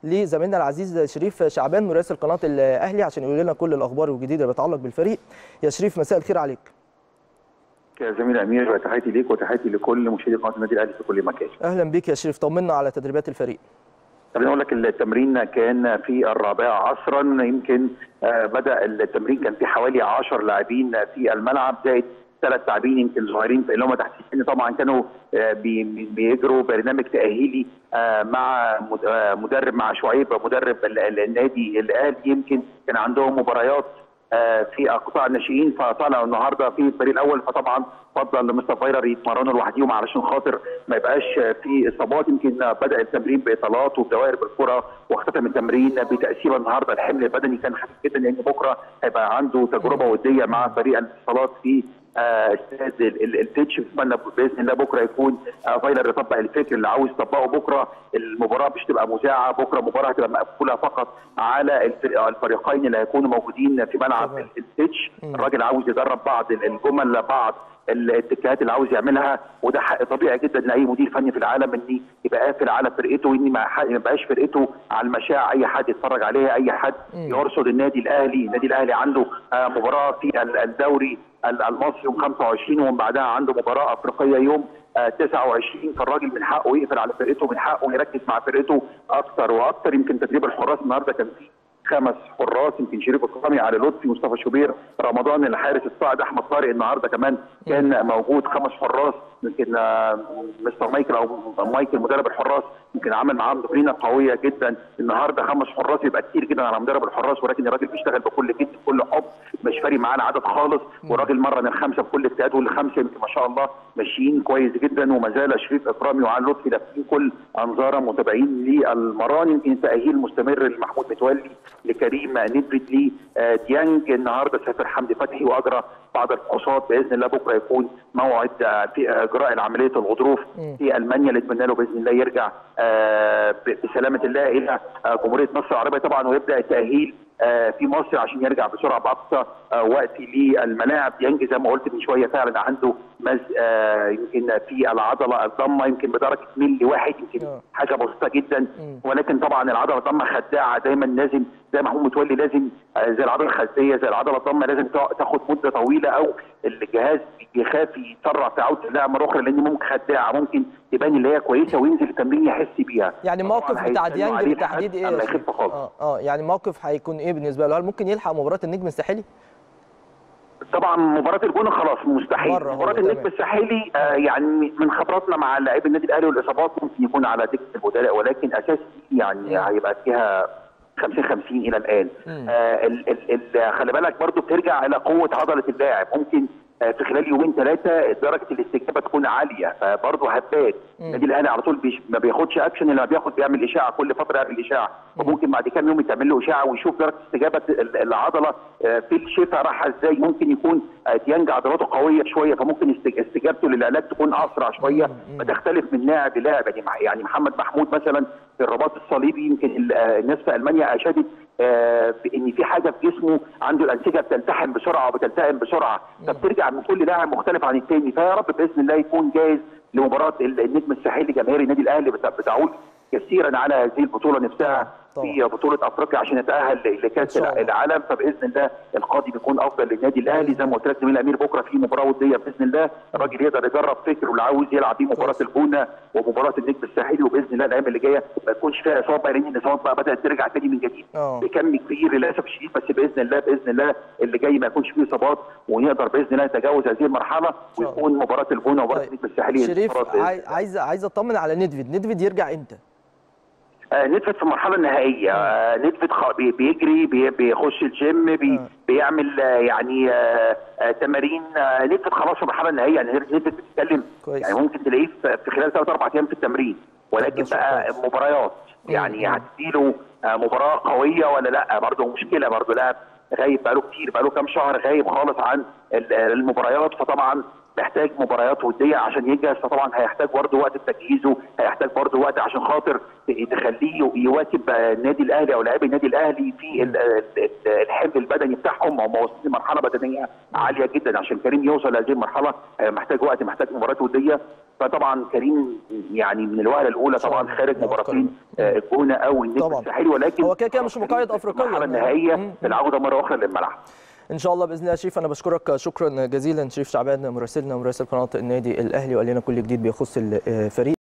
لزميلنا العزيز شريف شعبان مراسل قناه الاهلي عشان يقول لنا كل الاخبار الجديده اللي بتتعلق بالفريق يا شريف مساء الخير عليك يا زميل امير تحياتي ليك وتحياتي لكل مشاهدي قناه النادي الاهلي في كل مكان اهلا بيك يا شريف طمنا على تدريبات الفريق خليني اقول لك التمرين كان في الرابعه عصرا يمكن بدا التمرين كان في حوالي 10 لاعبين في الملعب زائد ثلاث لاعبين يمكن صغيرين اللي هم تحت السن طبعا كانوا بيجروا برنامج تاهيلي مع مدرب مع شعيب مدرب النادي الاهلي يمكن كان عندهم مباريات في قطاع الناشئين فطلعوا النهارده في الفريق الاول فطبعا فضل مستر فايرر يتمرنوا لوحدهم علشان خاطر ما يبقاش في اصابات يمكن بدا التمرين باطالات وبدوائر بالكره واختتم التمرين بتقسيمه النهارده الحمل البدني كان خفيف جدا لان بكره هيبقى عنده تجربه وديه مع فريق الاتصالات في استاد التتش بتمنى باذن الله بكره يكون فايلر يطبق الفكر اللي عاوز يطبقه بكره المباراه مش تبقى مذاعه بكره المباراه هتبقى مقفوله فقط على الفريقين اللي هيكونوا موجودين في ملعب التتش الراجل عاوز يجرب بعض الجمل بعض الاتجاهات اللي عاوز يعملها وده حق طبيعي جدا لاي مدير فني في العالم ان يبقى قافل على فرقته وان ما يبقاش فرقته على المشاع اي حد يتفرج عليها اي حد يرصد النادي الاهلي النادي الاهلي عنده مباراه في الدوري المصري يوم 25 ومن بعدها عنده مباراه افريقيه يوم 29 فالراجل من حقه يقفل على فرقته من حقه يركز مع فرقته اكثر واكثر يمكن تدريب الحراس النهارده كان فيه خمس حراس يمكن شريف القامي علي لطفي مصطفى شوبير رمضان الحارس الصاعد احمد طارق النهارده كمان كان موجود خمس حراس يمكن مستر مايكل او مايكل مدرب الحراس يمكن عمل معاهم تمرينه قويه جدا النهارده خمس حراس يبقى كتير جدا على مدرب الحراس ولكن الراجل بيشتغل بكل جد بكل حب مش فارق معاه العدد خالص والراجل مرن الخمسه بكل اجتهاد والخمسه يمكن ما شاء الله ماشيين كويس جدا وما زال شريف اكرامي وعلي لطفي لافين كل انظاره متابعين للمران يمكن التاهيل مستمر لمحمود متولي لكريم ندفد لي ديانج النهارده سافر حمدي فتحي واجرى بعض الفحوصات باذن الله بكره يكون موعد في اجراء عمليه الغضروف في المانيا اللي اتمنى له باذن الله يرجع بسلامه الله الى جمهوريه مصر العربيه طبعا ويبدا التاهيل في مصر عشان يرجع بسرعه باقصى وقت للملاعب ديانج زي ما قلت من شويه فعلا عنده مز يمكن في العضله الضمه يمكن بدرجه ملي واحد يمكن حاجه بسيطه جدا ولكن طبعا العضله الضمه خداعه دايما لازم زي ما محمود متولي لازم زي العضله الخلفيه زي العضله الضمه لازم تاخد مده طويله او الجهاز بيخاف يسرع في عوده اللاعب مره اخرى لان ممكن خداعه ممكن تبان اللي هي كويسه وينزل التمرين يحس بيها يعني الموقف بتاع ديانج بالتحديد ايه؟ اه اه يعني الموقف هيكون ايه بالنسبه له؟ هل ممكن يلحق مباراه النجم الساحلي؟ طبعا مباراه الجونه خلاص مستحيل مباراه النجم الساحلي آه يعني من خبراتنا مع لاعبي النادي الاهلي والاصابات ممكن يكون على دكه البدلاء ولكن اساسي يعني هيبقى فيها 50 50 الى الان آه ال ال ال خلي بالك برضو بترجع الى قوه عضله اللاعب ممكن آه في خلال يومين ثلاثه درجه الاستجابه تكون عاليه فبرضه هبات النادي الاهلي على طول بيش ما بياخدش اكشن الا بياخد بيعمل اشاعه كل فتره يعمل اشاعه وممكن بعد كام يوم يتعمل له اشاعه ويشوف درجه استجابه العضله في الشفاء رايحه ازاي ممكن يكون ديانج عضلاته قويه شويه فممكن استجابته للعلاج تكون اسرع شويه فتختلف من لاعب للاعب يعني يعني محمد محمود مثلا في الرباط الصليبي يمكن الناس في المانيا اشادت بان في حاجه في جسمه عنده الانسجه بتلتحم بسرعه وبتلتئم بسرعه فبترجع من كل لاعب مختلف عن الثاني فيا رب باذن الله يكون جاهز لمباراه النجم الساحلي جماهير النادي الاهلي بتعود كثيرا على هذه البطوله نفسها في بطوله افريقيا عشان يتاهل لكاس العالم فباذن الله القادم يكون افضل للنادي الاهلي زي ما قلت لك زميل امير بكره في مباراه وديه باذن الله الراجل يقدر يجرب فكره اللي عاوز يلعب بيه مباراه الجونه ومباراه النجم الساحلي وباذن الله الايام اللي جايه ما يكونش فيها اصابه لان الاصابات بقى بدات ترجع تاني من جديد بكم كبير للاسف الشديد بس باذن الله باذن الله اللي جاي ما يكونش فيه اصابات ونقدر باذن الله نتجاوز هذه المرحله ويكون مباراه الجونه ومباراه النجم الساحلي شريف عايز عايز اطمن على ندفيد ندفيد يرجع امتى؟ ندفت في المرحله النهائيه آه ندفت بيجري بي بيخش الجيم بي آه. بيعمل آه يعني تمارين ندفت خلاص في المرحله النهائيه يعني ندفت بتتكلم يعني ممكن تلاقيه في خلال ثلاث اربع ايام في التمرين ولكن بقى مباريات يعني هتديله مباراه قويه ولا لا برضه مشكله برضه لاعب غايب بقاله كتير بقاله كام شهر غايب خالص عن المباريات فطبعا محتاج مباريات وديه عشان يجهز فطبعا هيحتاج برضه وقت في تجهيزه هيحتاج برضه وقت عشان خاطر تخليه يواكب النادي الاهلي او لاعبي النادي الاهلي في الحمل البدني بتاعهم هم واصلين لمرحله بدنيه عاليه جدا عشان كريم يوصل لهذه المرحله محتاج وقت محتاج مباريات وديه فطبعا كريم يعني من الوهله الاولى طبعا خارج مباراتين الجونه او النجم الساحلي ولكن هو كده كده مش مقيد افريقيا المرحله النهائيه العوده مره اخرى للملعب ان شاء الله باذن الله شريف انا بشكرك شكرا جزيلا شريف شعبان مراسلنا ومراسل قناه النادي الاهلي وقال لنا كل جديد بيخص الفريق